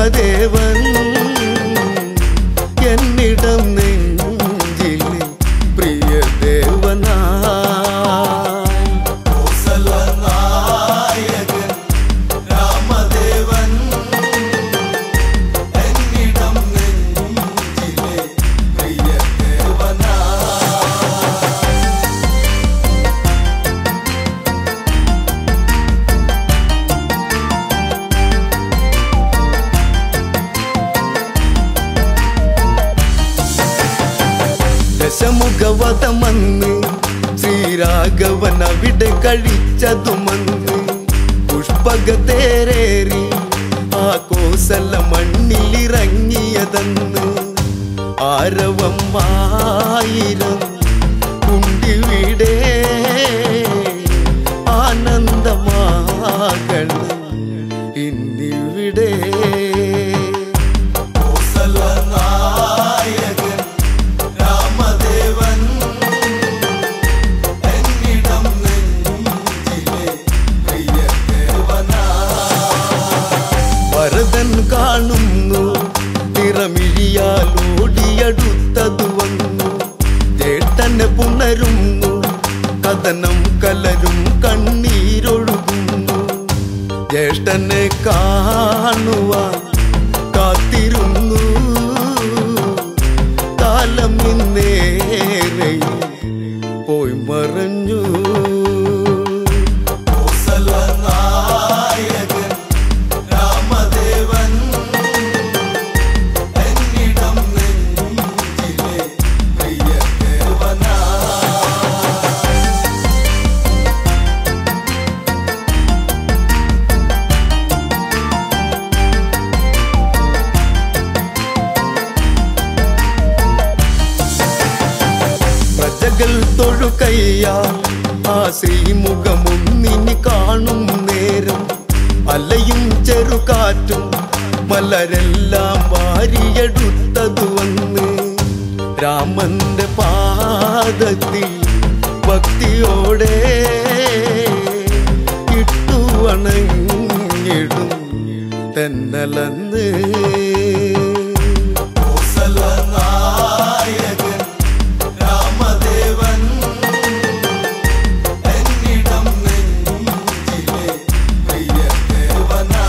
രാമദേവൻ എന്നിടം നെഞ്ചിലെ പ്രിയ ദേവനായി നായകൻ രാമദേവൻ എന്നിടം നെഞ്ചിലെ പ്രിയ ദേവനാ ദശമുഖവതമന്ന് ശ്രീരാഘവൻ അവിടെ കഴിച്ചതുമന്ന് പുഷ്പകത്തേരേറി ആ കോസല മണ്ണിലിറങ്ങിയതെന്ന് ആരവം ആയിരം കുണ്ടിവിടെ ആനന്ദമാകണം ഇന്നിവിടെ നായകൻ രാമദേവൻ എന്നിടം നെഞ്ചിലെ പ്രിയ ദേവനാ ഭരതൻ കാണുന്നു നിറമിഴിയാൽ ഓടിയടുത്തതു വന്നു ചേട്ടനെ പുണരുന്നു കഥനം കലരും കണ്ണീരൊഴുകുന്നു ജ്യേഷ്ഠനെ കാണുവാൻ കാത്തിരുന്നു കാലം ഇന്നേറെ പോയി മറഞ്ഞു നായകൻ രാമദേവൻ എന്നിടം നെഞ്ചിലെ പ്രിയ ദേവനാ പ്രജകൾ തൊഴുകയ്യ ആ ശ്രീമുഖമൊന്നിനി കാണും നേരം അലയും ചെറുകാറ്റും മലരെല്ലാം വാരിയെടുത്തതു വന്ന് രാമന്റെ പാദത്തിൽ ഭക്തിയോടെ ഇട്ടു വണങ്ങിടും തെന്നലന്ന് നായകൻ രാമദേവൻ എന്നിടം നെഞ്ചിലെ പ്രിയ ദേവനാ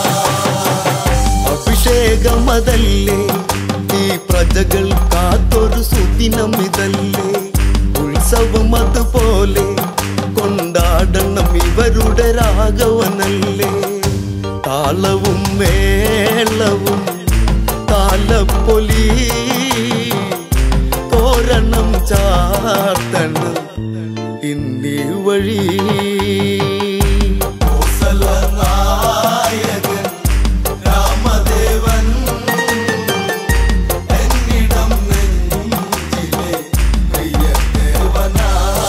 അഭിഷേകമതല്ലേ ഈ പ്രജകൾ കാത്തൊരു സുദിനം ഇതല്ലേ ഉത്സവം അതുപോലെ കൊണ്ടാടണം ഇവരുടെ രാഘവനല്ലേ താളവും മേളവും താലപ്പൊലി തോരണം ചാർത്തണം ഇന്നീ വഴി നായകൻ രാമദേവൻ എന്നിടം നെഞ്ചിലെ പ്രിയ ദേവനാ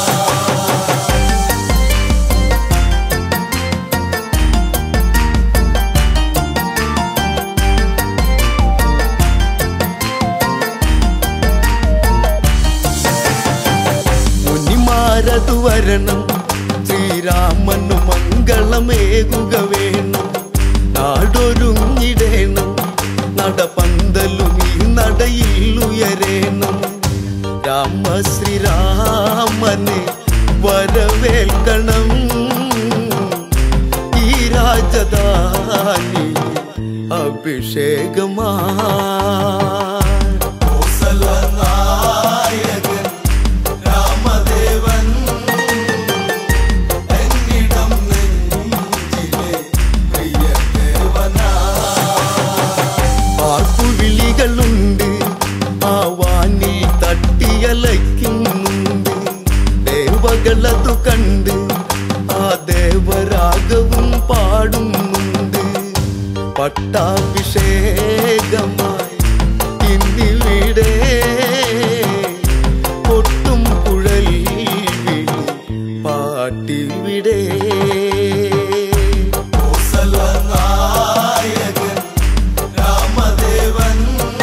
മുനിമാരതു വരണം ശ്രീരാമനു മംഗളമേകുക വേണം നാടൊരുങ്ങിടേണം നടപന്തലും ഈ നടയിൽ ഉയരേണം രാമ ശ്രീരാമനെ വരവേൽക്കണം ഈ രാജധാനി അഭിഷേകമാ നായകൻ രാമദേവൻ എന്നിടം നെഞ്ചിലെ പ്രിയ ദേവനാ ആർപ്പുവിളികളുണ്ട് ആ വാനിൽ തട്ടിയലയ്ക്കുന്നുണ്ട് ദേവകളതു കണ്ട് ആ ദേവരാഗവും പാടുന്നുണ്ട് പട്ടാഭിഷേകമായി ഇന്നിവിടെ കൊട്ടും കുഴൽ വിളി പാട്ടിവിടെ നായകൻ രാമദേവൻ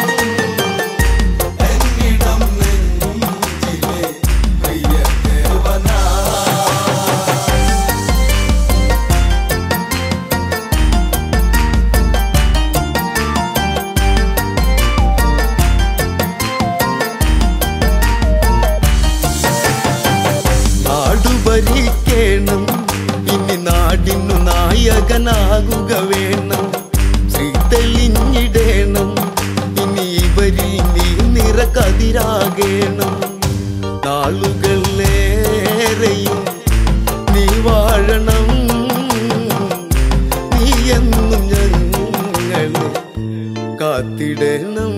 എന്നിടം നെഞ്ചിലെ പ്രിയ ദേവനാ തെളിയിക്കണം ഇനി നാടിനു നായകനാകുക വേണം ശ്രീ തെളിഞ്ഞിടേണം ഇനി ഇവരിൽ നീ നിറകതിരാകേണം നാളുകളേറെയും നീ വാഴണം നീ എന്നും ഞങ്ങളെ കാത്തിടണം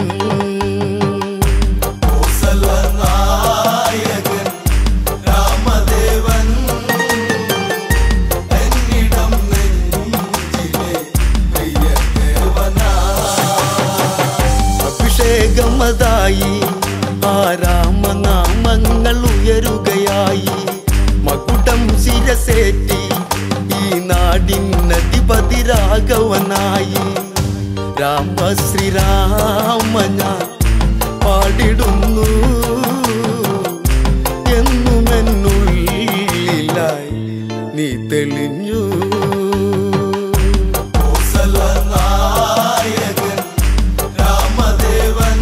കോസലനായകൻ രാമദേവൻ എന്നിടം നെഞ്ചിലെ പ്രിയദേവനാ അഭിഷേകമതായി ആ രാമനാമങ്ങൾ ഉയരുകയായി മകുടം ശിരസേറ്റി ഈ നാടിനധിപതി രാഘവനായി രാമ ശ്രീരാമ ഞാൻ പാടിടുന്നു എന്നുമെന്നുള്ളിലായി നീ തെളിഞ്ഞു കോസലനായകൻ രാമദേവൻ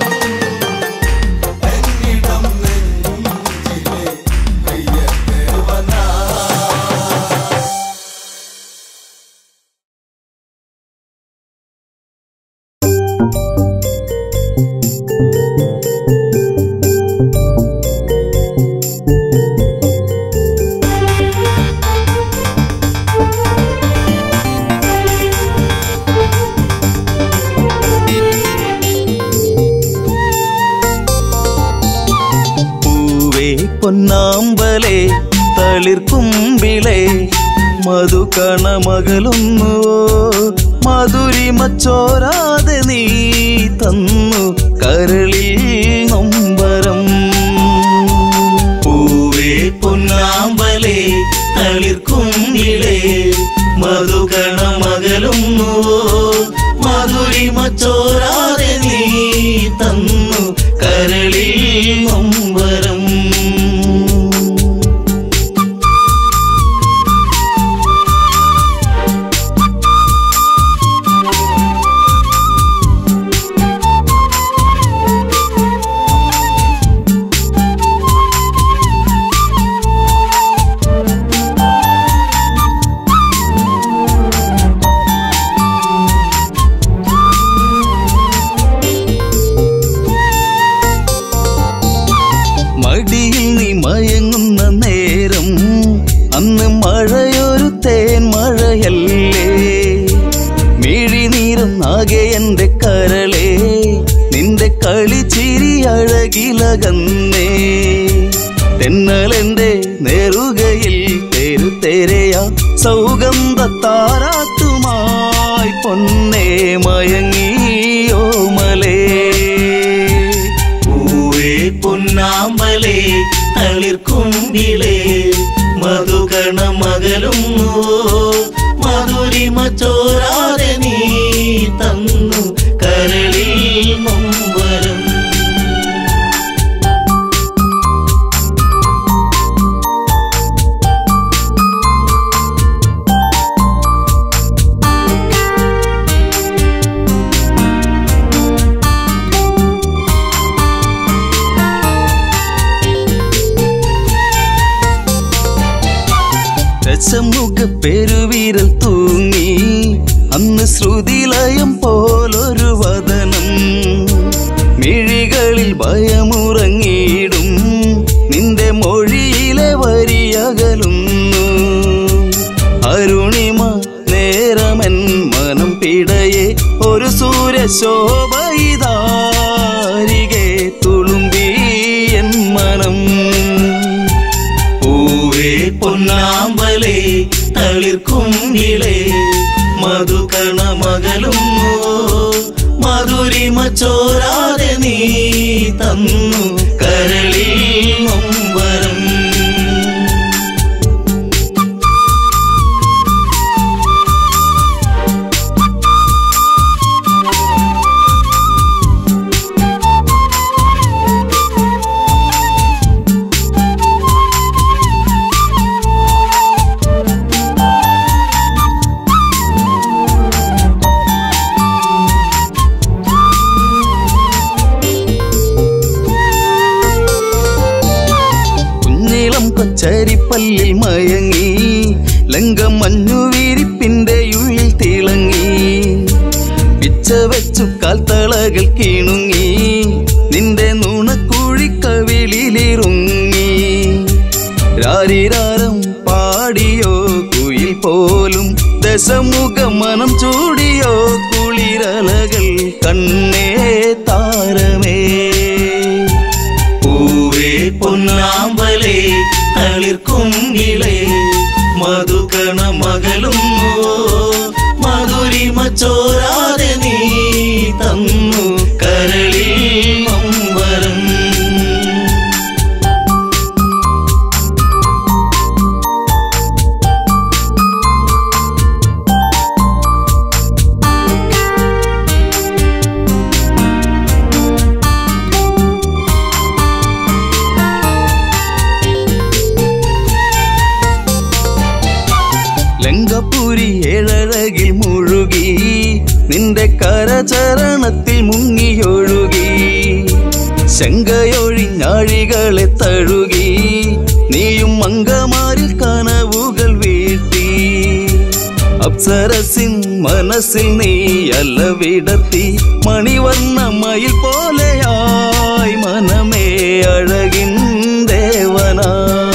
എന്നിടം നെഞ്ചിലെ പ്രിയദേവനാ പൂവേ പൊന്നാമ്പലേ തളിർക്കുമ്പിളേ മധുകണമകലുന്നുവോ മധുരിമച്ചോരാതെ നീ തന്നു കരളിൽ നൊമ്പരം പൂവേ പൊന്നാമ്പലേ തളിർക്കുമ്പിളേ മധുകണമകലുന്നുവോ മധുരിമച്ചോരാതെ നീ തന്നു കരളിൽ നൊമ്പരം മടിയിൽ നീ മയങ്ങുന്ന നേരം അന്ന് മഴയൊരു തേൻ മഴയല്ലേ മിഴിനീരുന്നാകെ എന്റെ കരളെ നിന്റെ കളിച്ചിരി അഴകിലകന്നേ തെന്നലെന്റെ നേറുകയിൽ തെരുതെരയ സൗഗന്ധ താരാട്ടുമായി പൊന്നേ മയങ്ങിയോ മലേ പൂവേ പൊന്നാമ്പലേ തളിർക്കുമ്പിളേ മധുകണമകലുന്നു മധുരിമ ചോരാതെ നീ തന്നു കരളിൽ നൊമ്പരം രസമുഖ പെരുവിരൽ തൂങ്ങി അന്ന് ശ്രുതിലയം പോലൊരു വദനം മിഴികളിൽ ഭയമുറങ്ങിയിടും നിന്റെ മൊഴിയിലെ വരിയകലുന്നു അരുണിമ നേരമൻ മനം പിടയെ ഒരു സൂര്യശോഭയിതാരികെ തുളുമ്പി എൻ മനം പൂവേ പൊന്നാമ്പലേ തളിർക്കുങ്കിളേ മധുകണമകലുന്നു മധുരിമ ചോരാതെ നീ തന്നു കരളിൽ നൊമ്പരം ചരിപ്പല്ലിൽ മയങ്ങി ലങ്കം മഞ്ഞു വീരിപ്പിന്റെ ഉള്ളിൽ തിളങ്ങി പിച്ച വെച്ചു കാൽത്തളകൾ കീണുങ്ങി നിന്റെ നുണക്കുഴിക്കവിളിലിറുങ്ങി രാരിരാരം പാടിയോ കുയിൽ പോലും ദശമുഖ മനം ചൂടിയോ കുളിരലകൾ കണ്ണേ താരമേ പൂവേ പൊന്നാമ്പലേ തളിർക്കുങ്കിളേ മധുകണ മകളും മധുരിമ ചോരാതെ നീ തന്നു കരളിൽ നൊമ്പരം ലങ്കപുരി ഏഴഴകിൽ മുഴുകി നിന്റെ കരചരണത്തിൽ മുങ്ങിയൊഴുകി ശങ്കയൊഴിഞ്ഞാഴികളെ തഴുകി നീയും മങ്കമാരിൽ കനവുകൾ വീഴ്ത്തി അപ്സരസിൻ മനസ്സിൽ നീ അല്ല വിടത്തി മണിവർണ്ണ മയിൽ പോലെയായി മനമേ അഴകിൻ ദേവനാ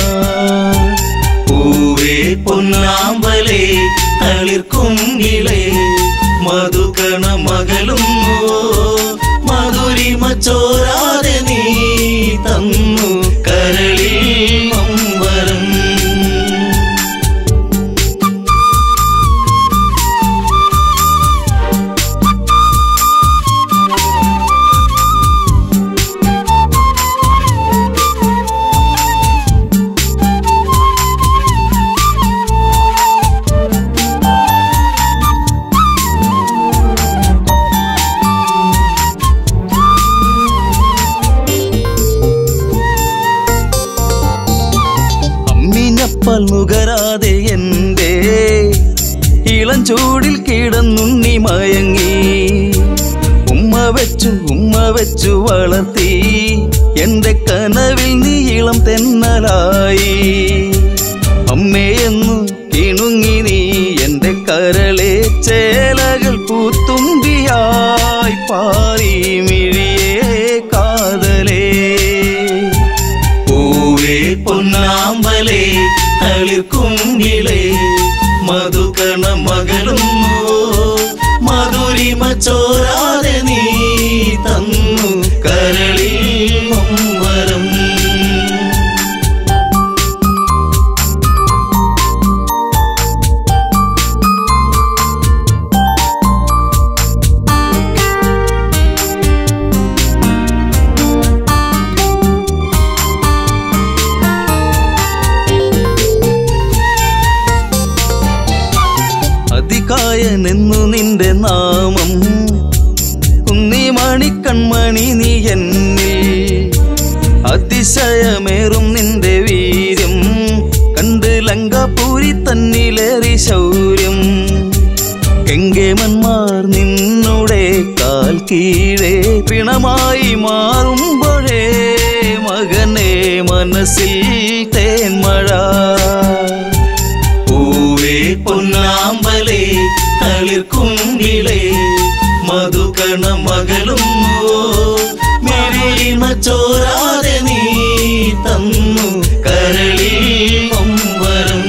പൂവേ പൊന്നാമ്പലേ തളിർക്കുങ്കിളേ മധുകണ മകളും മധുരിമ ചോരാതെ നീ തന്നു കരളിൽ നൊമ്പരം അമ്മിഞ്ഞപ്പൽ നുകരാതെ എന്റെ ഇളം ചൂടിൽ കിടന്നുണ്ണി മയങ്ങി ഉമ്മ വെച്ചു ഉമ്മ വെച്ചു വളർത്തി എന്റെ കനവിൽ നീ ഇളം തെന്നലായി അമ്മയെന്നു കിണുങ്ങി നീ എന്റെ കരളെ ചേലകൾ പൂത്തുമ്പിയായി പാറി മിഴിയേ കാതലേ പൂവേ പൊന്നാമ്പലേ തളിർക്കുങ്കിളേ മധുകണ മകളും മധുരിമ ചോരാതെ നീ തന്നു കരളിൽ നൊമ്പരം അതികായനെന്നു നിന്റെ നാമം കുന്നി മണിക്കൺമണി നീ എന്നിൽ അതിശയമേറും നിന്റെ വീര്യം കണ്ട് ലങ്കാപൂരി തന്നിലേറി ശൗര്യം കെങ്കേമന്മാർ നിന്നുടെ കാൽ കീഴേ പിണമായി മാറുമ്പോഴേ മകനെ മനസ്സിൽ തേന്മഴ പൂവേ പൊന്നാമ്പലേ തളിർക്കുങ്കിളേ മധുകണ മകളും മെറിമ ചോരാതെ നീ തന്നു കരളിൽ നൊമ്പരം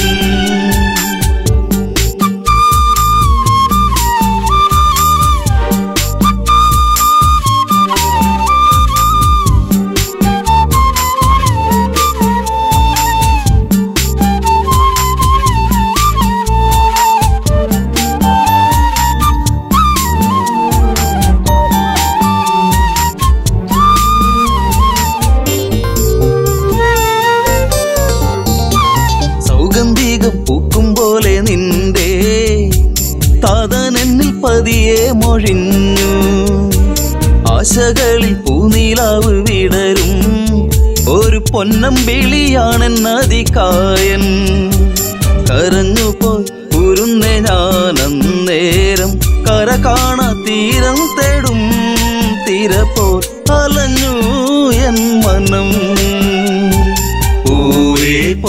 സൗഗന്ധികം പൂക്കും പോലെ നിന്റെ താതനെന്നിൽ പതിയെ മൊഴിഞ്ഞു ആശകളിൽ പൂനീലാവ് വിടരും ഒരു പൊന്നമ്പിളിയാണെന്നതികായൻ കരഞ്ഞു പോയി ഉരുന്നെ ഞാൻ അന്നേരം കര കാണാ തീരം തേടും തീര പോ അലഞ്ഞു എൻ മനം പൂവേ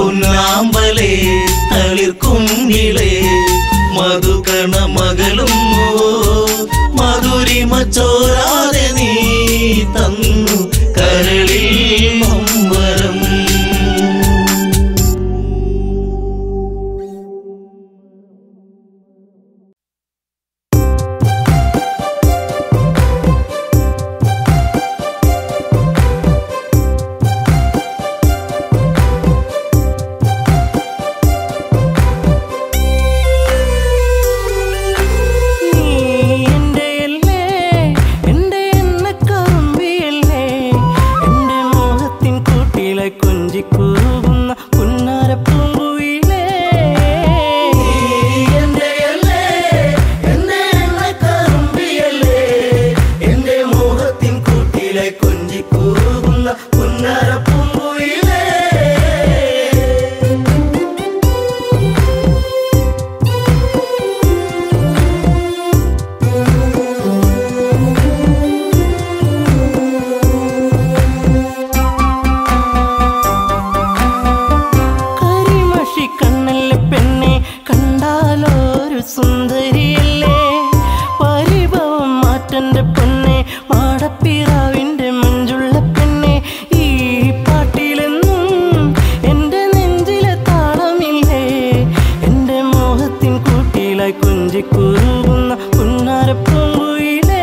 പെണ്ണല്ലേ പെണ്ണെ കണ്ടാലൊരു സുന്ദരിയല്ലേ പരിഭവം മാറ്റന്റെ പെണ്ണെ മാടപ്പിറാവിന്റെ മഞ്ചുള്ള പെണ്ണെ ഈ പാട്ടിലെന്നും എന്റെ നെഞ്ചിലെ താളമില്ലേ എന്റെ മോഹത്തിൻ കൂട്ടിലായി കുഞ്ചിക്കുറുകുന്ന പുന്നാരപ്പൂങ്കുയിലേ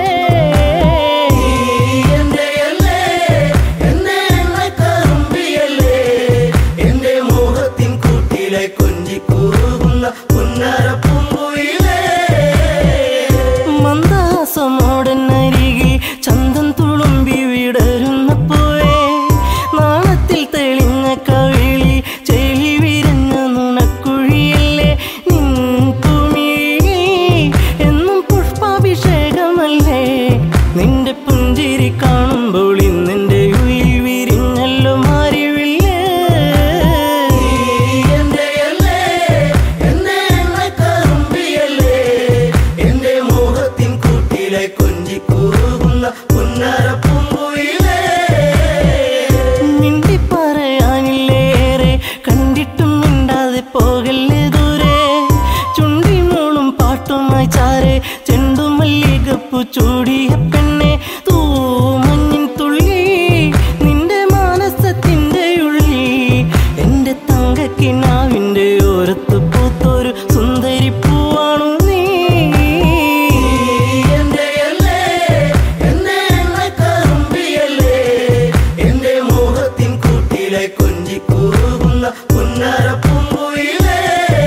എന്റെയല്ലേ, എന്നെ എന്നെ കറുമ്പിയല്ലേ, എന്റെ മോഹത്തിൻ കൂട്ടിലെ കൊഞ്ചിക്കൂറുകുന്ന പുന്നാരപ്പൂങ്കുയിലേ മന്ദാസമോടനരികിൽ ചന്തം തുളുമ്പി വിടരുന്ന പൂവേ നാളത്തിൽ തെളിഞ്ഞ കവിളി ചെളി വിരഞ്ഞ നുണക്കുഴിയല്ലേ നിൻ ഭൂമിയിൽ എന്നും പുഷ്പാഭിഷേകമല്ലേ നിന്റെ പുഞ്ചിരി കാണുമ്പോൾ ഇന്നെന്റെ ഉയിൽ വിരിഞ്ഞല്ലോ മാറിവില്ലേ എന്റെയല്ലേ, എന്നെ എന്നെ കറുമ്പിയല്ലേ, എന്റെ മോഹത്തിൻ കൂട്ടിലെ കൊഞ്ചിക്കൂറുകുന്ന പുന്നാരപ്പൂങ്കുയിലേ മിണ്ടി പറയാനില്ലേറെ കണ്ടിട്ടും മിണ്ടാതെ പോകല്ലേ ദൂരെ ചുണ്ടി മൂളും പാട്ടുമായി ചാരെ ചെണ്ടുമല്ലികപ്പു ചൂടിയ പെണ്ണെ തൂ മഞ്ഞിൻ തുള്ളി നിന്റെ മാനസത്തിന്റെ ഉള്ളി എന്റെ തങ്കക്കിനാവിന്റെ ഓരത്ത് പൂത്തൊരു സുന്ദരി പൂവാണു നീ എന്റെയല്ലേ, എന്നെ എന്നെ കറുമ്പിയല്ലേ, എന്റെ മോഹത്തിൻ കൂട്ടിലെ കൊഞ്ചിക്കൂറുകുന്ന പുന്നാരപ്പൂങ്കുയിലേ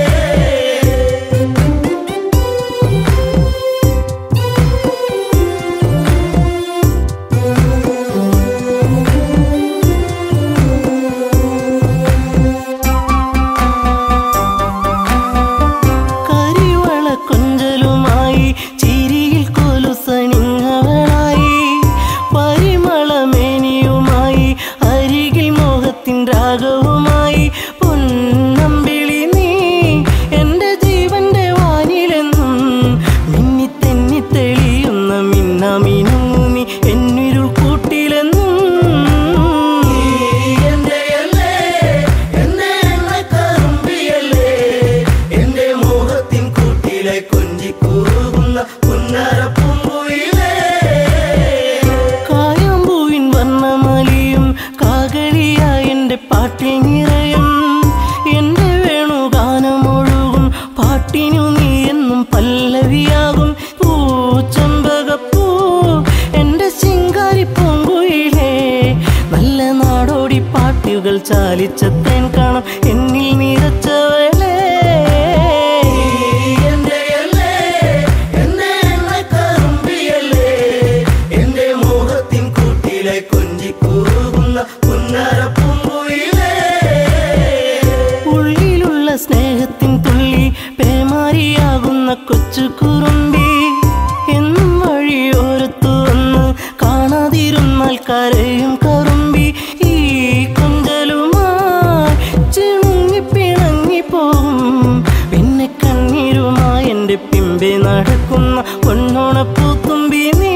കരിവള കൊഞ്ചലുമായി ചിരിയിൽ കൊലുസണിങ്ങവളായി പരിമളമേനിയുമായി അരികിൽ മോഹത്തിൻ രാഗവുമായി പൊന്നമ്പിളി നീ എന്റെ ജീവന്റെ വാനിലെന്നും മിന്നി തെന്നി തെളിയുന്ന മിന്നാമിനുങ്ങുമി എന്നിരുൾ കൂട്ടിലെന്നും എന്റെയല്ലേ, എന്നെ എന്നെ കറുമ്പിയല്ലേ, എന്റെ മോഹത്തിൻ കൂട്ടിലെ കൊഞ്ചിക്കൂറുകുന്ന പുന്നാരപ്പൂങ്കുയിലേ കായാമ്പൂവിൻ വർണ്ണമലിയും കാകളിയായ എന്റെ പാട്ടിൽ നിറയും എന്റെ വേണുഗാനമൊഴുകും പാട്ടിനു നീ എന്നും പല്ലവിയാകും പൂച്ചമ്പകപ്പൂ എന്റെ ശിങ്കാരി പൂങ്കുയിലേ നല്ല നാടോടി പാട്ടുകൾ ചാലിച്ച തേൻ കാണാം എന്നിൽ നിറച്ചവളേ എന്റെയല്ലേ, എന്നെ എന്നെ കറുമ്പിയല്ലേ, എന്റെ മോഹത്തിൻ കൂട്ടിലെ കൊഞ്ചിക്കൂറുകുന്ന പുന്നാരപ്പൂങ്കുയിലേ ഉള്ളിലുള്ള സ്നേഹത്തിൻ തുള്ളി പേമാരിയാകുന്ന കൊച്ചു കുറുമ്പി എന്നും വഴിയോരത്തു വന്ന് കാണാതിരുന്നാൽ കരയും കറുമ്പി ഈ കൊഞ്ചലുമായി ചിണുങ്ങി പിണങ്ങി പോകും പിന്നെ കണ്ണീരുമായി എൻ്റെ പിമ്പെ നടക്കുന്ന പൊന്നോണപ്പൂത്തുമ്പി നീ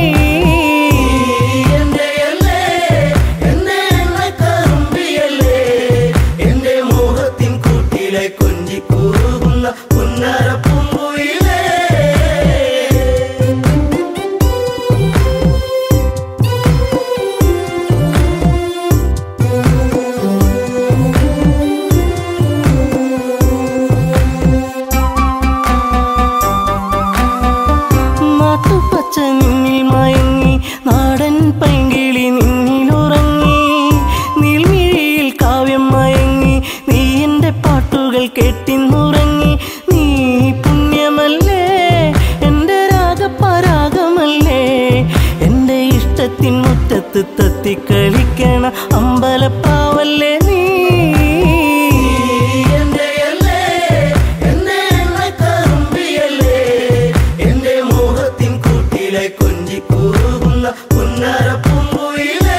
എന്റെയല്ലേ, എന്നെ എന്നെ കറുമ്പിയല്ലേ, എന്റെ മോഹത്തിൻ കൂട്ടിലെ കൊഞ്ചിക്കൂറുകുന്ന പുന്നാരപ്പൂങ്കുയിലേ നാട്ടുപച്ച നിന്നിൽ മയങ്ങി നാടൻ പൈങ്കിളി നിന്നിലുറങ്ങി നീൽമിഴിയിൽ കാവ്യം മയങ്ങി നീ എൻ്റെ പാട്ടുകൾ കെട്ടിന്നുറങ്ങി നീ പുണ്യമല്ലേ എൻ്റെ രാഗപരാഗമല്ലേ എൻ്റെ ഇഷ്ടത്തിൻ മുറ്റത്ത് തത്തിക്കളിക്കണ അമ്പലപ്പാവല്ലേ നീ എന്റെയല്ലേ, എന്നെ എന്നെ കറുമ്പിയല്ലേ, എന്റെ മോഹത്തിൻ കൂട്ടിലെ കൊഞ്ചിക്കൂറുകുന്ന പുന്നാരപ്പൂങ്കുയിലേ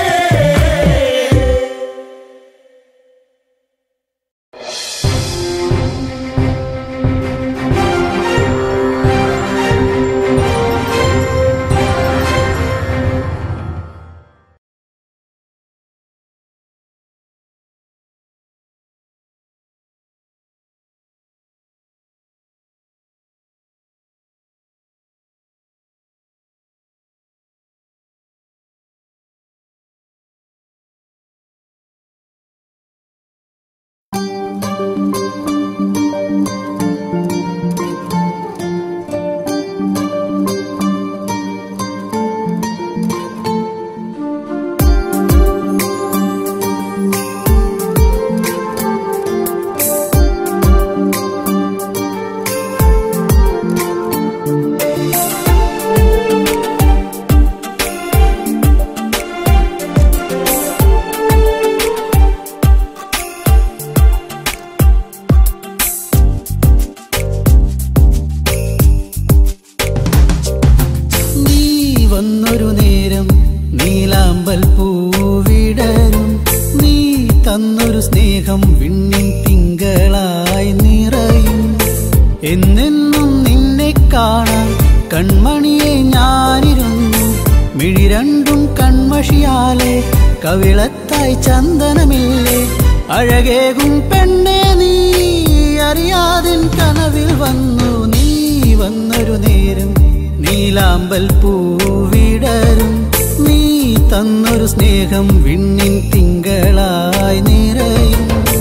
എന്നെന്നും നിന്നെ കാണാൻ കൺമണിയെ ഞാനിരുന്നു മിഴി രണ്ടും കൺമഷിയാലെ കവിളത്തായി ചന്ദനമില്ലേ അഴകേകും പെണ്ണെ നീ അറിയാതിൻ കനവിൽ വന്നു നീ വന്നൊരു നേരം നീലാമ്പൽ പൂവിടരും നീ തന്നൊരു സ്നേഹം വിണ്ണിൻ തിങ്കളായി നിറയും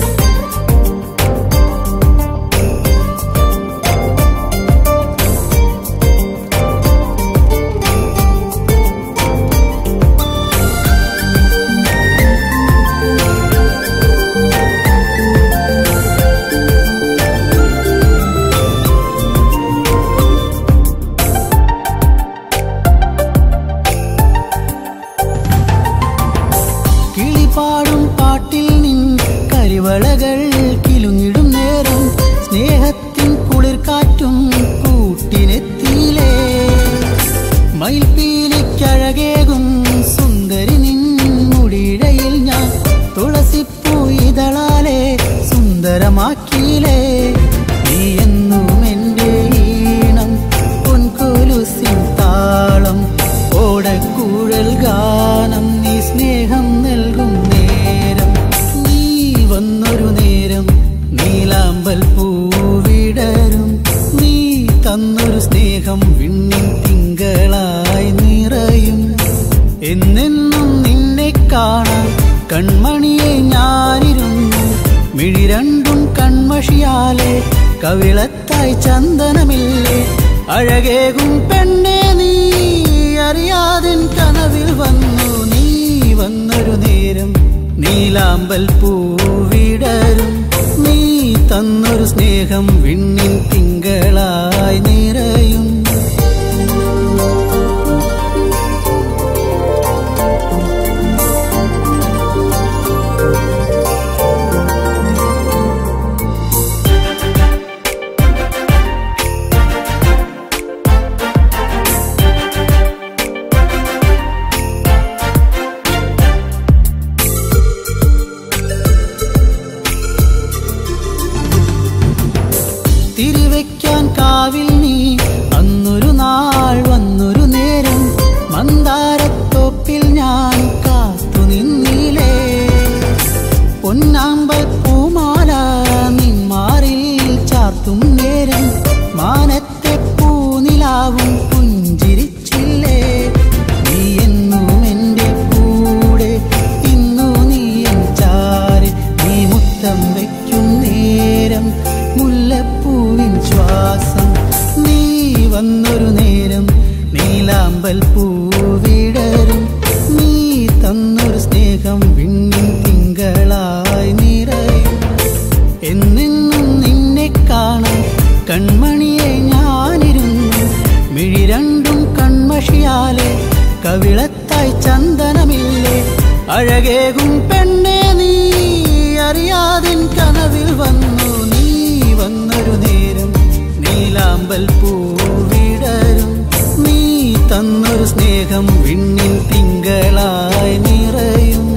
കിളിപാടും പാട്ടിൽ നിൻ കരിവളകൾ കിലുങ്ങിടും നേരം സ്നേഹത്തിൻ കുളിർ കാറ്റും കൂട്ടിനെത്തിയിലേ മയിൽപ്പീലിക്കഴകേകും സുന്ദരി നിൻ മുടിയിഴയിൽ ഞാൻ തുളസിപ്പൂ ഇതളാലെ സുന്ദരമാക്കിയിലേ നീ എന്നും എൻ്റെ ഈണം പൊൻകൊലുസിൻ താളം ഓടക്കൂഴൽ ഗാനം നീ സ്നേഹം നൽകും നേരം നീ വന്നൊരു നേരം നീലാമ്പൽ പൂവിടരും നീ തന്നൊരു സ്നേഹം വിണ്ണിൻ തിങ്കളായി നിറയും എന്നെന്നും നിന്നെ കാണാൻ കൺമണിയെ ഞാനിരുന്നു മിഴി രണ്ടും കൺമഷിയാലെ കവിളത്തായി ചന്ദനമില്ലേ അഴകേകും പെണ്ണെ നീ അറിയാതിൻ കനവിൽ വന്നു നീ വന്നൊരു നേരം നീലാമ്പൽ പൂവിടരും നീ തന്നൊരു സ്നേഹം വിണ്ണിൻ തിങ്കളായി നിറയും തിരിവെക്കാൻ കാവിൽ നീ അന്നൊരു നാൾ വന്നൊരു നേരം മന്ദാരത്തോപ്പിൽ ഞാൻ കാത്തു നിന്നിലേ പൊന്നാമ്പൽ പൂമാല നിന്മാറിൽ ചാർത്തും നേരം മാനത്തെ പൂനിലാവും പുഞ്ചിരിച്ചില്ലേ നീ എന്നും എൻ്റെ കൂടെ ഇന്നു നീ എൻ ചാരി നീ മുത്തം വയ്ക്കും നേരം മുല്ലപ്പൂവിൻ ശ്വാസം നീ വന്നൊരു നേരം നീലാമ്പൽ പൂവിടരും നീ തന്നൊരു സ്നേഹം വിണ്ണിൻ തിങ്കളായി നിറയും എന്നെന്നും നിന്നെ കാണാൻ കൺമണിയെ ഞാനിരുന്നു മിഴി രണ്ടും കൺമഷിയാലെ കവിളത്തായി ചന്ദനമില്ലേ അഴകേകും പെണ്ണെ നീ അറിയാതിൻ കനവിൽ വന്നു നീ വന്നൊരു നേരം നീലാമ്പൽ പൂവിടരും നീ തന്നൊരു സ്നേഹം വിണ്ണിൻ തിങ്കളായി നിറയും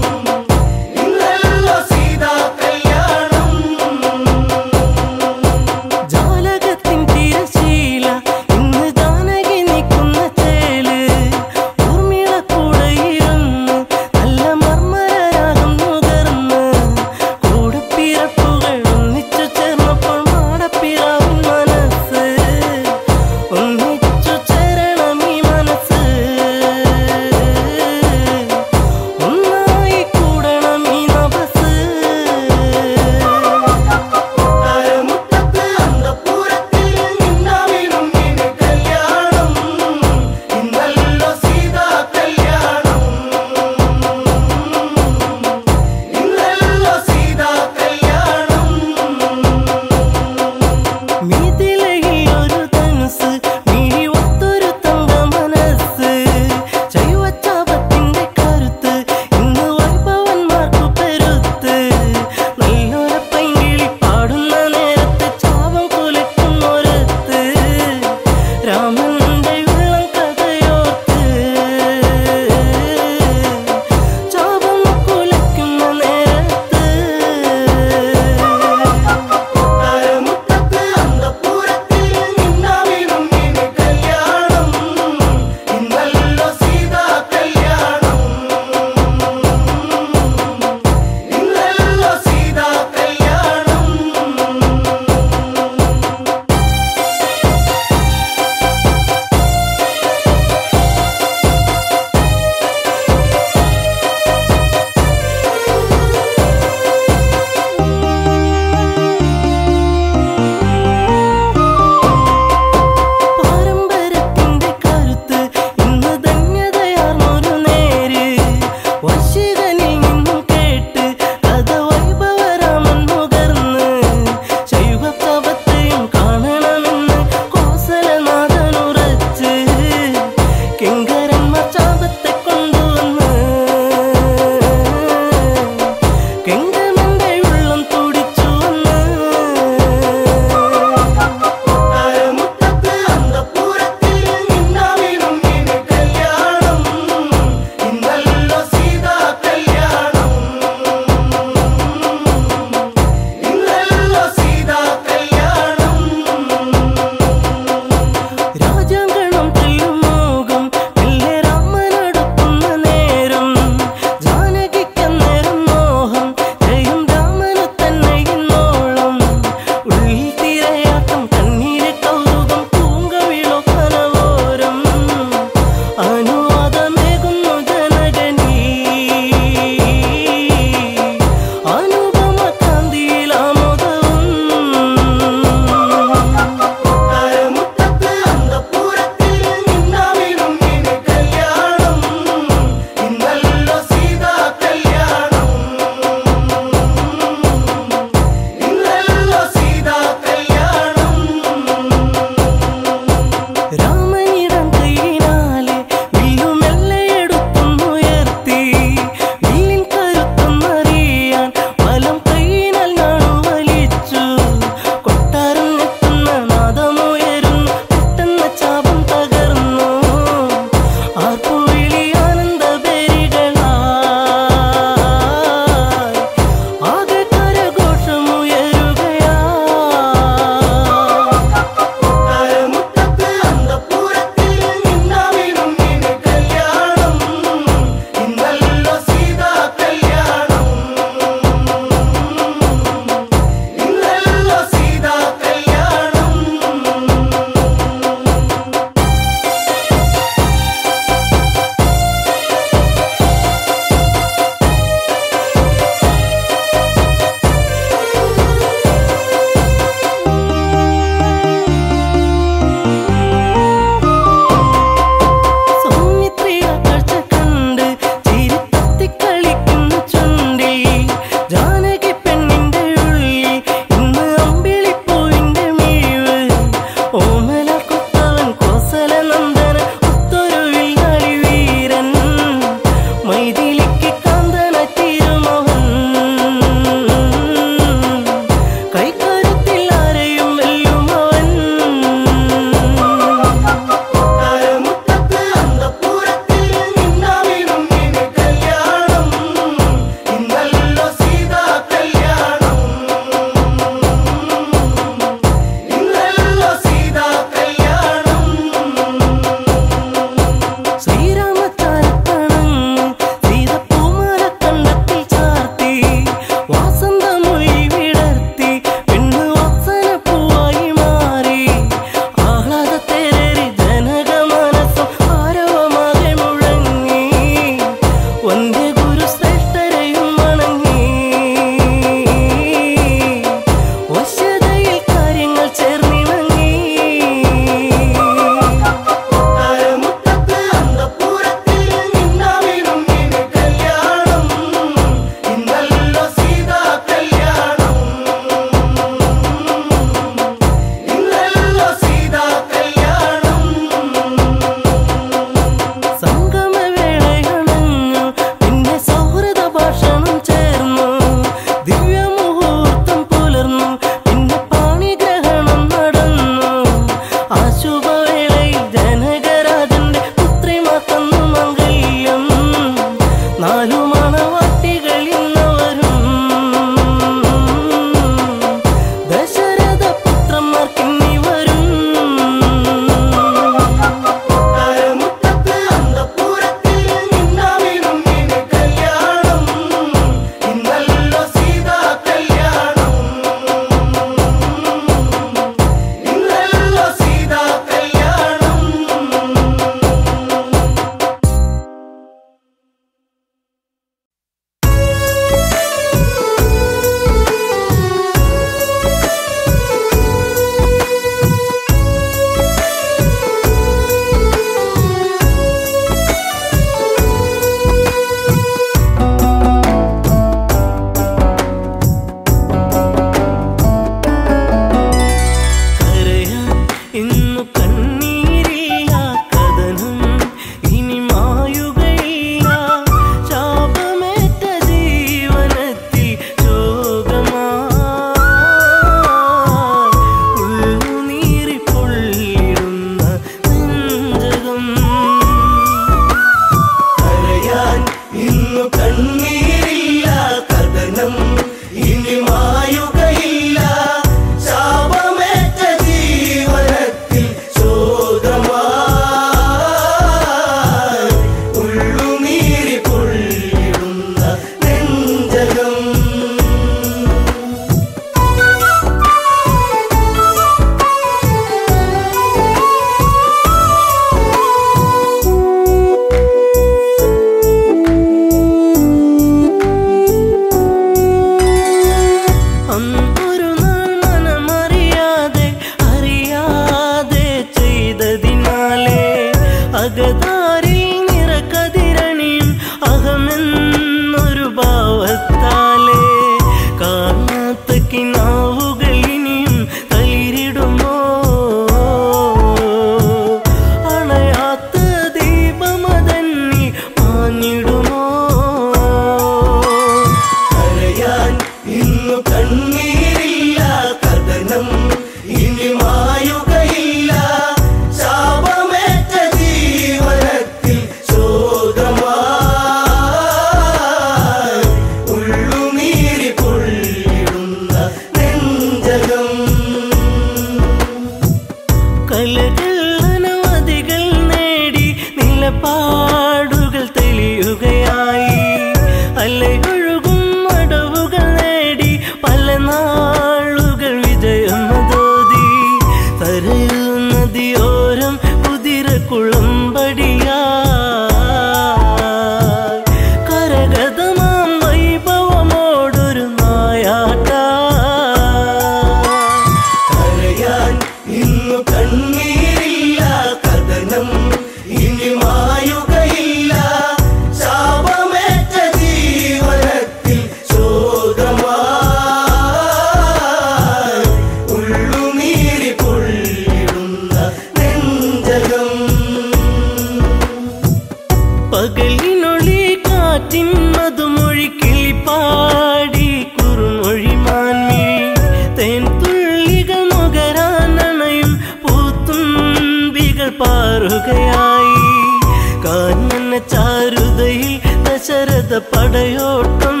പാറുകയായി കാഞ്ഞന ചാരുതയിൽ ദശരഥ പടയോട്ടം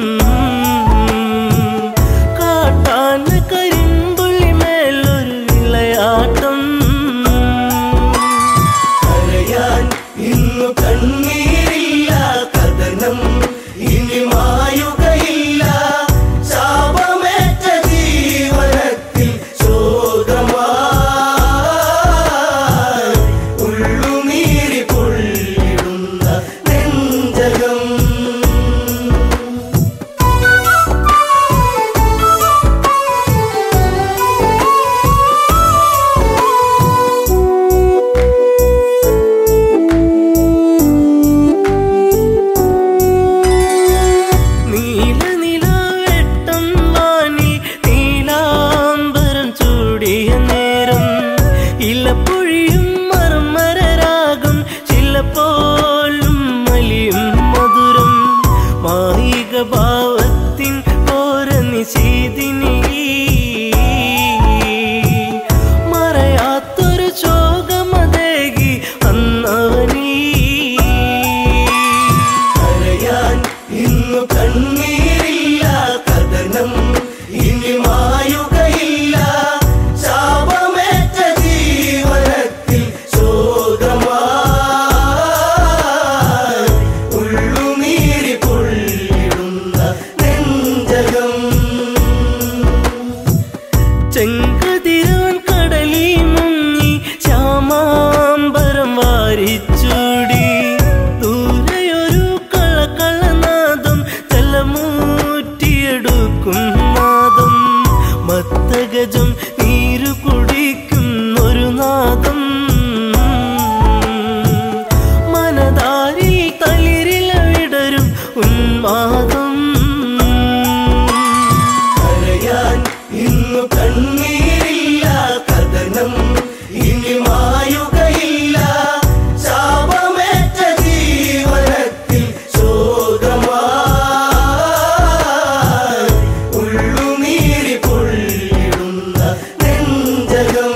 കാട്ടാന കരിമ്പുള്ളി മേലൊരു വിളയാട്ടം കരയാൻ ഇന്നു കണ്ണീരില്ല കഥനം ഇനി മായുകയില്ല ശാപമേറ്റ ജീവനത്തിൽ ശോകമായി ഉള്ളുനീരി പൊള്ളിടുന്ന നെഞ്ചകം നീല നിലവെട്ടം വാനിൽ നീലാംബരം ചൂടിയ നേരം ഇലപ്പൊഴിയും മർമരരാഗം ചിലപ്പോലും മലിയും മധുരം മായിക ഭാവത്തിൻ ഓര നിശീതിനി മറയാത്തൊരു ശോകമതേകി അന്നവനീ കരയാൻ ഇന്നു കണ്ണീരില്ല കഥനം ഇനി മായുകയില്ല ശാപമേറ്റ ജീവനത്തിൽ ശോകമായി ഉള്ളുനീരി പൊള്ളിടുന്ന നെഞ്ചകം ചെങ്കതിരവൻ കടലിൽ മുങ്ങി ശ്യാമാംബരം വാരിച്ചൂടി ദൂരെയൊരു കളകളനാദം ജലമൂറ്റിയെടുക്കും നാദം മത്തഗജം നീരു കുടിക്കുന്നൊരു നാദം മനതാരിൽ തളിരില വിടരും ഉന്മാദം കരയാൻ ഇന്നു കണ്ണീരില്ല കഥനം ഇനി മായുകയില്ല ശാപമേറ്റ ജീവനത്തിൽ ശോകമായി ഉള്ളുനീരി പൊള്ളിടുന്ന നെഞ്ചകം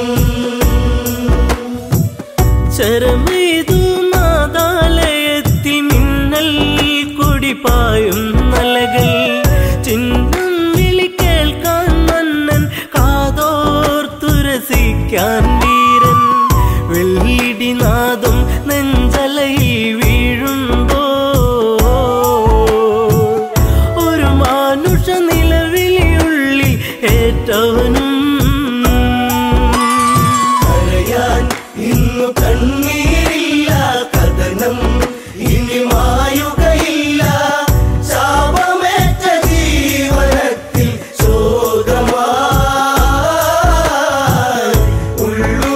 ശരമേതു നാദാലയത്തിൽ മിന്നൽ കുടിപ്പായും നലകൾ ചിഹ്നം വിളി കേൾക്കാൻ മന്നൻ കാതോർത്തുരസിക്കാൻ വീരൻ വെള്ളിടിനാദം നെഞ്ചലയിൽ വീഴുമ്പോ ഒരു മാനുഷ നിലവിളിയുള്ളിൽ ഏറ്റവനും കരയാൻ ഇന്നു കണ്ണീരില്ല കഥനം ഇനി മായുകയില്ല ശാപമേറ്റ ജീവനത്തിൽ ശോകമായി ഉള്ളു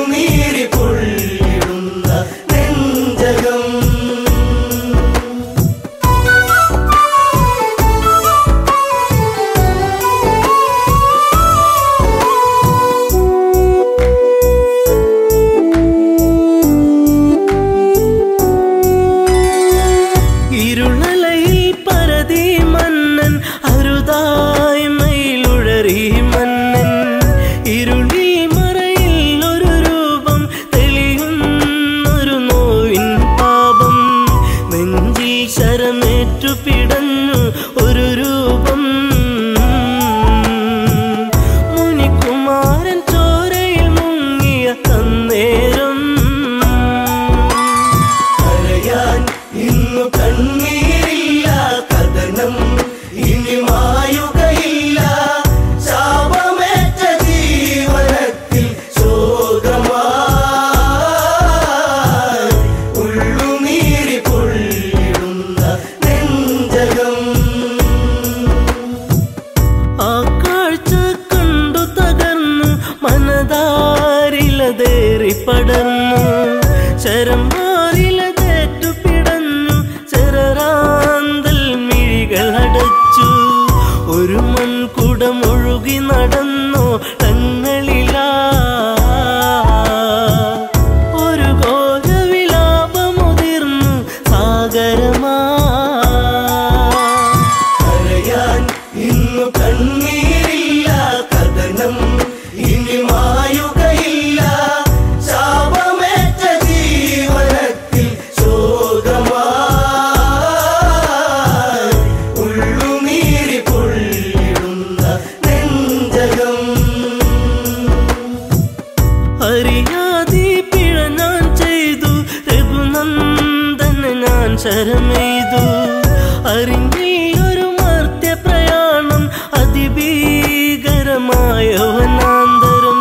അറിയാതെ പിഴ ഞാൻ ചെയ്തു രഘുനന്ദന ഞാൻ ശരമെയ്തു അറിഞ്ഞില്ലൊരു മർത്യ പ്രയാണം അതിഭീകരമായ വനാന്തരം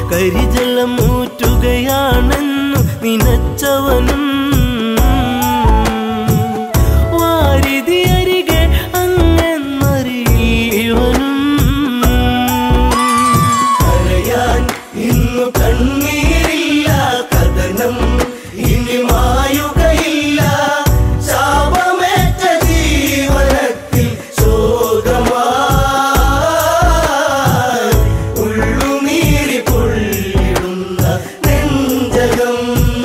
കരിജലമൂറ്റുകയാണെന്നു നിനച്ചവനും വാരിതി അരികെ അങ്ങെന്നറിയവനും കരയാൻ ഇന്നു കണ്ണീരില്ല കഥനം ഇനി മായുകയില്ല ശാപമേറ്റ ജീവനത്തിൽ ശോകമായി ഉള്ളുനീരി പൊള്ളിടുന്ന നെഞ്ചകം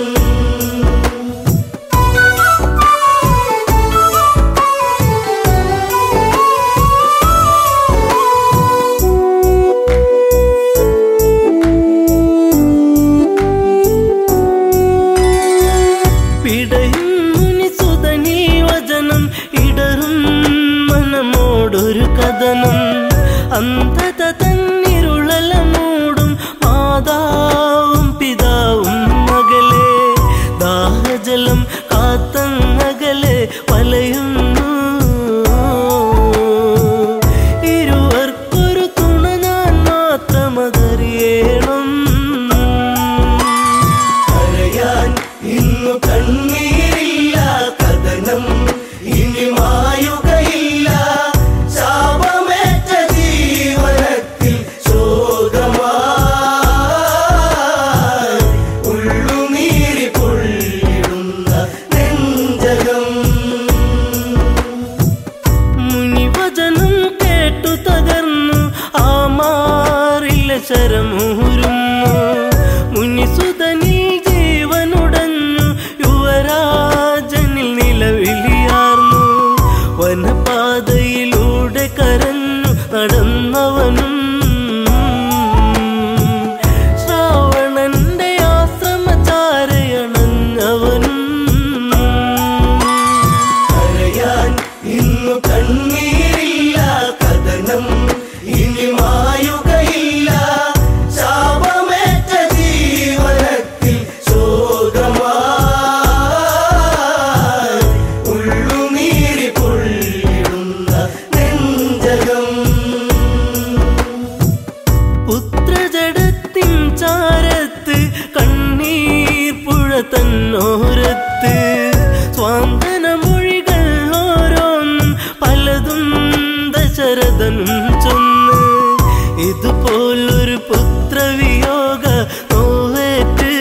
പിടയും മുനിസുതനീ വചനം ഇടറും മനമോടൊരു കഥനം അന്ധത തന്നിരുളല മൂടും മാതാവും പിതാവും മകളെ ദാഹജലം കാത്തങ്ങകലെ വലയുന്നു ഇരുവർക്കൊരു തുണ ഞാൻ മാത്രമതറിയണം കരയാൻ ഇന്നു കണ്ണീരില്ല കഥനം ഇനി മായുകയില്ല ശാപമേറ്റ ജീവനത്തിൽ ശോകമായി ഉള്ളുനീരി പൊള്ളിടുന്ന നെഞ്ചകം മുനിവചനം കേട്ടു തകർന്നു ആ മാറില്ല ശരമൂരുന്നു മുനിസുതനിൽ ജീവനുടഞ്ഞു യുവരാജനിൽ നിലവിളിയാർന്നു വനപാതയിലൂടെ കരഞ്ഞു നടന്നവനും ശ്രാവണന്റെ ആശ്രമചാരയണഞ്ഞവനും കരയാൻ ഇന്നു കണ്ണീരില്ല കഥനം ഇനി മായുകയില്ല ശാപമേറ്റ ജീവനത്തിൽ ശോകമായി ഉള്ളുനീരി പൊള്ളിടുന്ന നെഞ്ചകം പുത്രജടത്തിൻ ചാരത്ത് കണ്ണീർ പുഴ തന്നോരത്ത് സ്വാന്തന മൊഴികൾ ഓരോന്നും പലതും ദശരഥനും ചൊന്ന് ഇതുപോലൊരു പുത്രവിയോഗ നോവേറ്റ്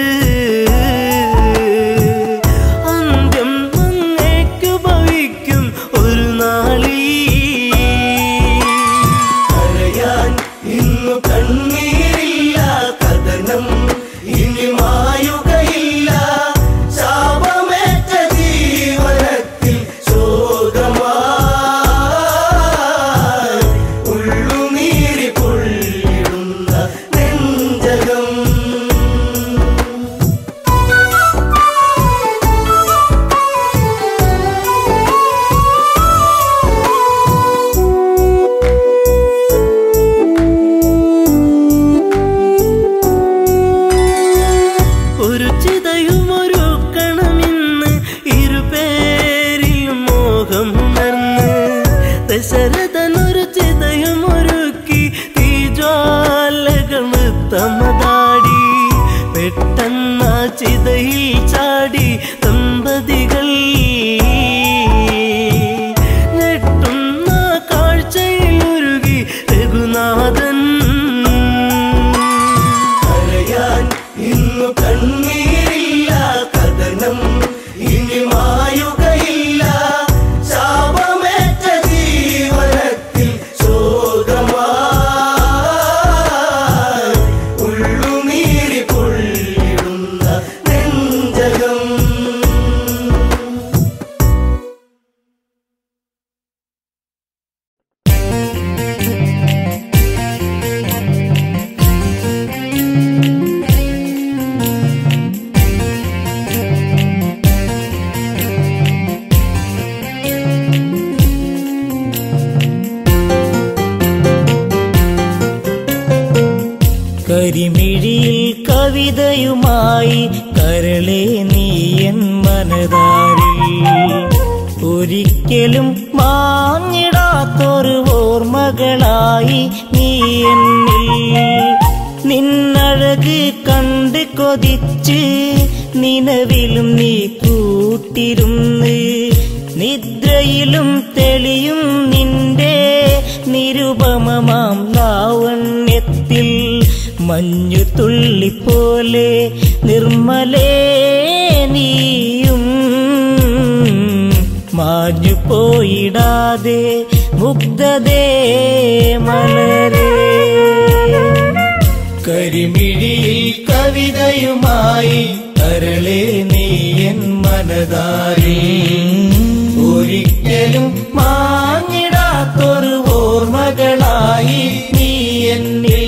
അന്ത്യം അങ്ങേക്കു ഭവിക്കും ഒരു നാളീ കരയാൻ ഇന്നു കണ്ണീരില്ല കഥനം ഇനി മായുകയില്ല ശാപമേറ്റ ജീവനത്തിൽ ശോകമായി ഉള്ളുനീരി പൊള്ളിടുന്ന നെഞ്ചകം ഒരു ചിതയുമൊരു കണമിന്ന് ഇരുപേരിലും മോഹമുണർന്ന് ദശരഥനൊരു ചിതയുമൊരുക്കി തീജ്വാലകൾ തമതാടി പെട്ടെന്ന ചിതയിൽ ചാടി ദമ്പതികൾ ഞെട്ടുന്ന കാഴ്ചയിലുരുകി രഘുനാഥൻ കരയാൻ ഇന്നു കണ്ണീരില്ല കഥനം ഇനി മായുകയില്ല ശാപമേറ്റ ജീവനത്തിൽ ശോകമായി ഉള്ളുനീരി പൊള്ളിടുന്ന നെഞ്ചകം കരിമിഴിയിൽ കവിതയുമായി കരളെ നീയൻ മനതാരിൽ ഒരിക്കലും മാഞ്ഞിടാത്തൊരു ഓർമ്മകളായി നീ എന്നിൽ നിന്നഴക് കണ്ട് കൊതിച്ച് നിലവിലും നീ കൂട്ടിരുന്ന് നിദ്രയിലും തെളിയും നിന്റെ നിരുപമമാം ലാവണ്യത്തിൽ മഞ്ഞു തുള്ളി പോലെ നിർമ്മലേ നീയും മാഞ്ഞു പോയിടാതെ മുഗ്ധതേ മലരേ കരിമിഴിയിൽ കവിതയുമായി കരളെ നീയൻ മനതാരി ഒരിക്കലും മാഞ്ഞിടാത്തൊരു ഓർമ്മകളായി നീ എന്നിൽ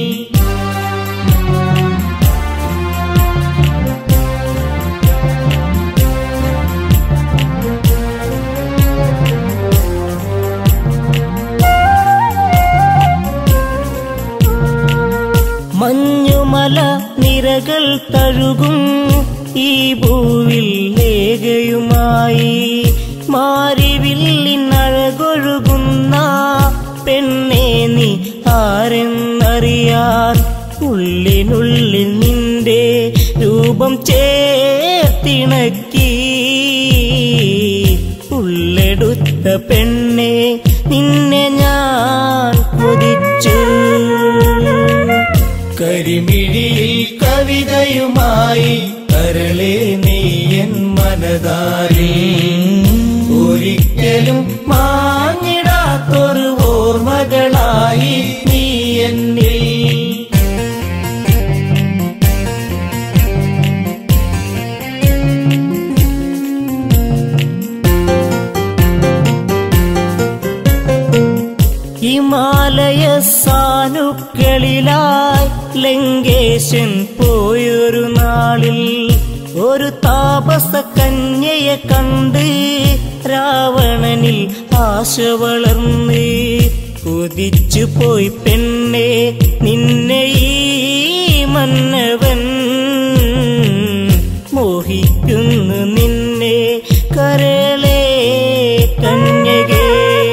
മഞ്ഞുമല നിരകൾ തഴുകും ഈ ഭൂവിൽ ലേഖയുമായി മാരിവില്ലിനഴകൊഴുകുന്ന പെണ്ണെ നീ ആരെന്നറിയാൻ ഉള്ളിനുള്ളിൽ നിന്റെ രൂപം ചേർത്തിണക്കി ഉള്ളെടുത്ത പെണ്ണെ നിന്നെ ഞാൻ കൊതിച്ചു കരിമിഴിയിൽ കവിതയുമായി കരളെ നീയൻ മനതാരി ഒരിക്കലും മാഞ്ഞിടാത്തൊരു ഓർമ്മകളായി നീ എന്നിൽ ഹിമാലയ സാനുക്കളിലായി ലങ്കേശൻ പോയൊരു നാളിൽ ഒരു താപസ കന്യയെ കണ്ട് രാവണനിൽ ആശ വളർന്ന് കുതിച്ചു പോയി പെണ്ണെ നിന്നെ ഈ മന്നവൻ മോഹിക്കുന്നു നിന്നെ കരളെ കന്യകേ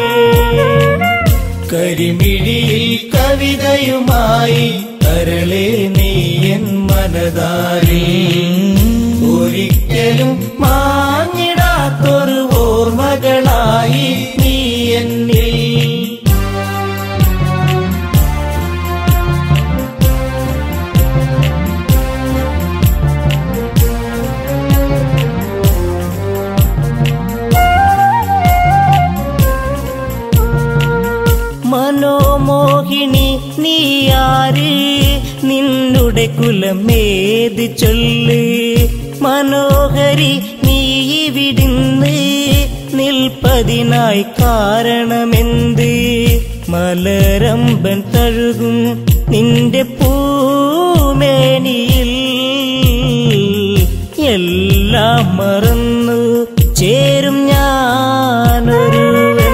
കരിമിഴിയിൽ കവിതയുമായി കരളെ നീയൻ മനതാരി ഒരിക്കലും മാഞ്ഞിടാത്തൊരു ഓർമ്മകളായി നീ എന്നിൽ മനോമോഹിനി നീയാര് നിന്നുടെ കുലമേത് ചൊല്ല് മനോഹരി നീ വിടുന്ന് നിൽപ്പതിനായി കാരണമെന്ത് മലരമ്പൻ തഴുകും നിന്റെ പൂമേനിയിൽ എല്ലാം മറന്നു ചേരും ഞാനൊരുവൻ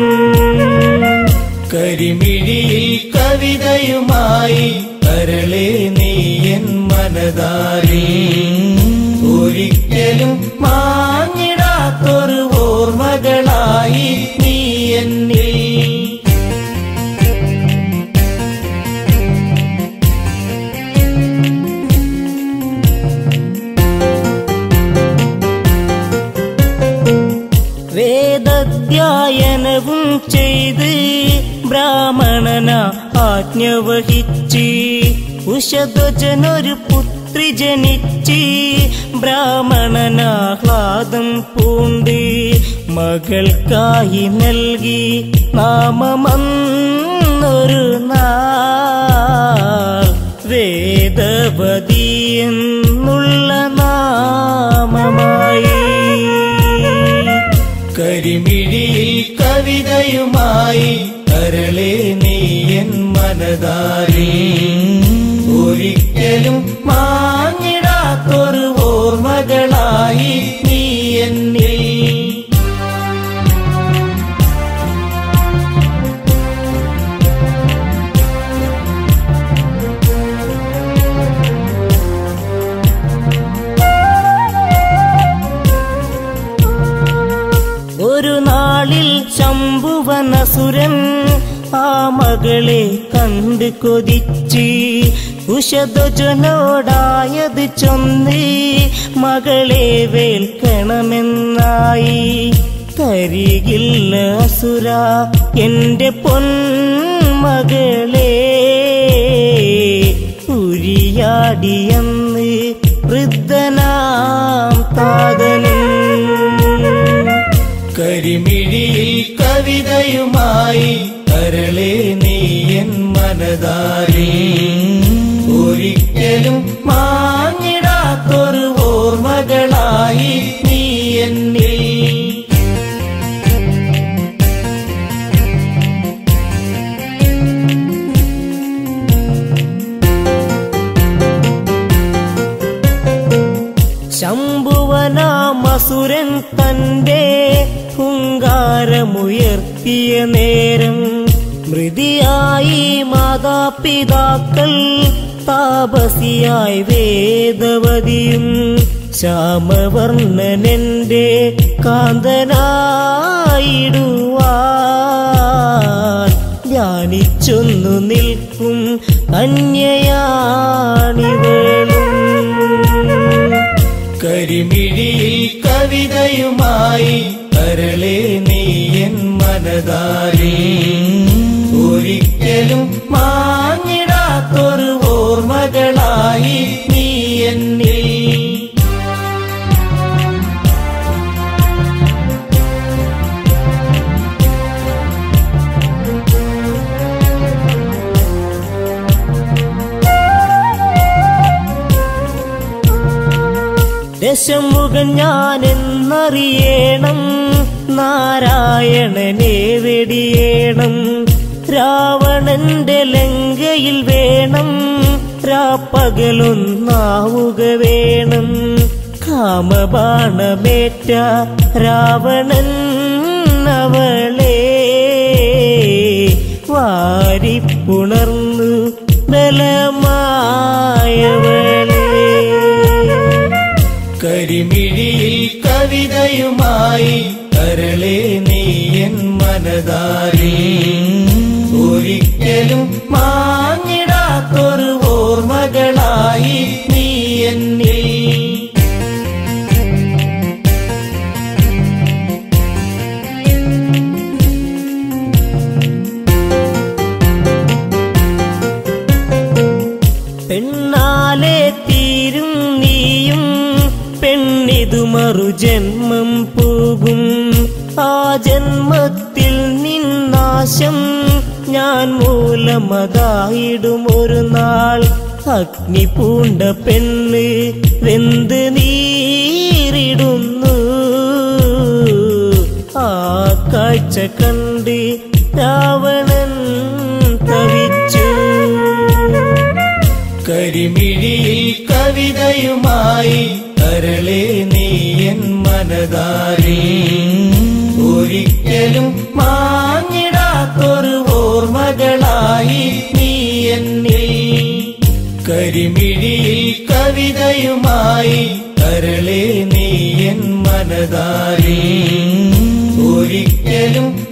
കരിമിഴിയിൽ കവിതയുമായി കരളെ നീയൻ മനതാരി ഒരിക്കലും മാഞ്ഞിടാത്തൊരു ഓർമ്മകളായി നീ എന്നിൽ വേദധ്യായനവും ചെയ്ത് ബ്രാഹ്മണന ആജ്ഞ വഹിച്ച് ഉഷധ്വജനൊരു പുത്രി ജനിച്ച് ബ്രാഹ്മണനാഹ്ലാദം പൂണ്ട് മകൾക്കായി നൽകി നാമമന്നൊരു നാൾ വേദവതി എന്നുള്ള നാമമായി കരിമിഴിയിൽ കവിതയുമായി കരളെ നീയൻ മനതാരി ഒരിക്കലും മാഞ്ഞിടാത്തൊരു ഓർമ്മകളായി നീ എന്നിൽ നസുരൻ ആ മകളെ കണ്ട് കൊതിച്ച് ഉഷധ്വജനോടായത് ചൊന്ന് മകളെ വേൽക്കണമെന്നായി തരികില്ല അസുര എന്റെ പൊന്മകളെ ഉരിയാടിയെന്ന് വൃദ്ധനാം താതനും കരിമിഴിയിൽ കവിതയുമായി കരളെ നീയൻ മനതാരി ഒരിക്കലും മാഞ്ഞിടാത്തൊരു ഓർമ്മകളായി നീ എന്നിൽ ശംഭുവനാമസുരൻ തന്റെ ഹുങ്കാരമുയർത്തിയ നേരം മൃതിയായി മാതാപിതാക്കൾ താപസിയായി വേദവതിയും ശ്യാമവർണ്ണനെന്റെ കാന്തനായിടുവാൻ ധ്യാനിച്ചൊന്നു നിൽക്കും കന്യയാണിവളും കരിമിഴിയിൽ കവിതയുമായി കരളെ നീയൻ മനതാരി ഒരിക്കലും മാഞ്ഞിടാത്തൊരു ഓർമ്മകളായി നീ എന്നിൽ ദശമുഖൻ ഞാൻ എന്നറിയണം നാരായണനെ വെടിയേണം രാവണന്റെ ലങ്കയിൽ വേണം രാപ്പകലൊന്നാവുക വേണം കാമബാണമേറ്റ രാവണൻ അവളെ വാരിപ്പുണർന്നു ബലമായവളെ കരിമിഴിയിൽ കവിതയുമായി കരളെ നീയൻ മനതാരി ഒരിക്കലും മാഞ്ഞിടാത്തൊരു ഓർമ്മകളായി നീ എന്നിൽ പെണ്ണാലെ തീരും നീയും പെണ്ണിതു മറുജന്മം പോകും ആ ജന്മത്തിൽ നിന്നാശം ഞാൻ മൂലമതായിടും ഒരു നാൾ അഗ്നി പൂണ്ട പെണ്ണ് വെന്ത് നീറിടുന്നു ആ കാഴ്ച കണ്ട് രാവണൻ തവിച്ചു കരിമിഴിയിൽ കവിതയുമായി കരളെ നീയൻ മനതാരി ഒരിക്കലും മാഞ്ഞിടാത്തൊരു ഓർമ്മകളായി നീ എന്നിൽ കരിമിഴിയിൽ കവിതയുമായി കരളെ നീയൻ മനതാരി ഒരിക്കലും